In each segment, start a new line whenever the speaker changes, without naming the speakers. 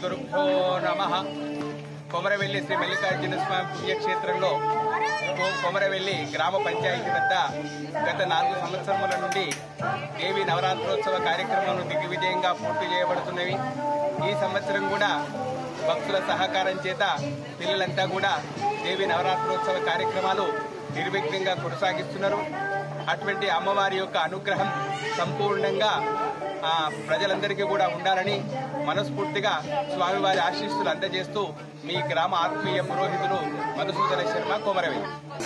గురుభ్యో నమ కొమరవెల్లి శ్రీ మల్లికార్జున స్వామి పుణ్యక్షేత్రంలో కొ- కొమరవెల్లి గ్రామ పంచాయతీ వద్ద గత నాలుగు సంవత్సరముల నుండి దేవి నవరాత్రోత్సవ కార్యక్రమాలు దిగ్విజయంగా పూర్తి చేయబడుతున్నవి ఈ సంవత్సరం కూడా భక్తుల సహకారం చేత పిల్లలంతా కూడా దేవి నవరాత్రోత్సవ కార్యక్రమాలు నిర్విఘ్నంగా కొనసాగిస్తున్నారు అటువంటి అమ్మవారి యొక్క అనుగ్రహం సంపూర్ణంగా ఆ, ప్రజలందరికీ కూడా ఉండాలని మనస్ఫూర్తిగా స్వామివారి ఆశీస్సులు అందజేస్తూ మీ గ్రామ ఆత్మీయ పురోహితులు మధుసూదన శర్మ కొమరవెల్లి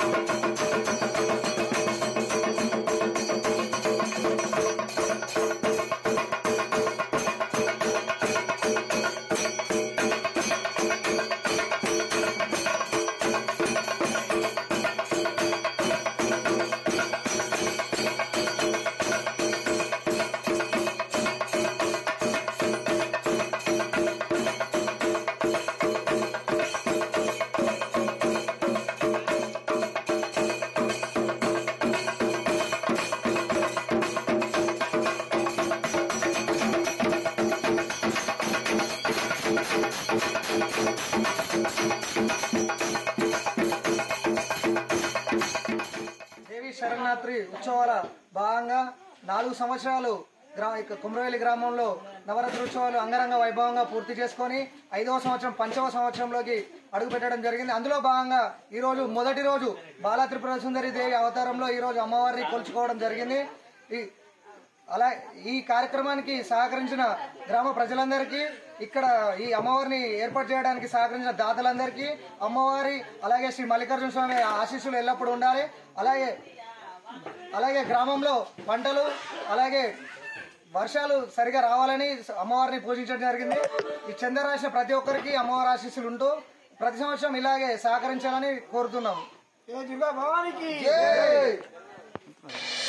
దేవి శరణాత్రి ఉత్సవాల భాగంగా నాలుగు సంవత్సరాలు గ్రా ఇక కుమ్రవేలి గ్రామంలో నవరాత్రి ఉత్సవాలు అంగరంగ వైభవంగా పూర్తి చేసుకొని ఐదవ సంవత్సరం పంచవ సంవత్సరంలోకి అడుగు పెట్టడం జరిగింది అందులో భాగంగా ఈ రోజు మొదటి రోజు బాలా త్రిపుర సుందరి దేవి అవతారంలో ఈ రోజు అమ్మవారిని కొలుచుకోవడం జరిగింది ఈ అలా ఈ కార్యక్రమానికి సహకరించిన గ్రామ ప్రజలందరికీ ఇక్కడ ఈ అమ్మవారిని ఏర్పాటు చేయడానికి సహకరించిన దాతలందరికీ అమ్మవారి అలాగే శ్రీ మల్లికార్జున స్వామి ఆశీస్సులు ఎల్లప్పుడూ ఉండాలి అలాగే అలాగే గ్రామంలో పంటలు అలాగే వర్షాలు సరిగా రావాలని అమ్మవారిని పూజించడం జరిగింది ఈ చంద్ర రాసిన ప్రతి ఒక్కరికి అమ్మవారి ఆశీస్సులు ఉంటూ ప్రతి సంవత్సరం ఇలాగే సహకరించాలని కోరుతున్నాం
ఏ దుర్గా భవానికి
జై!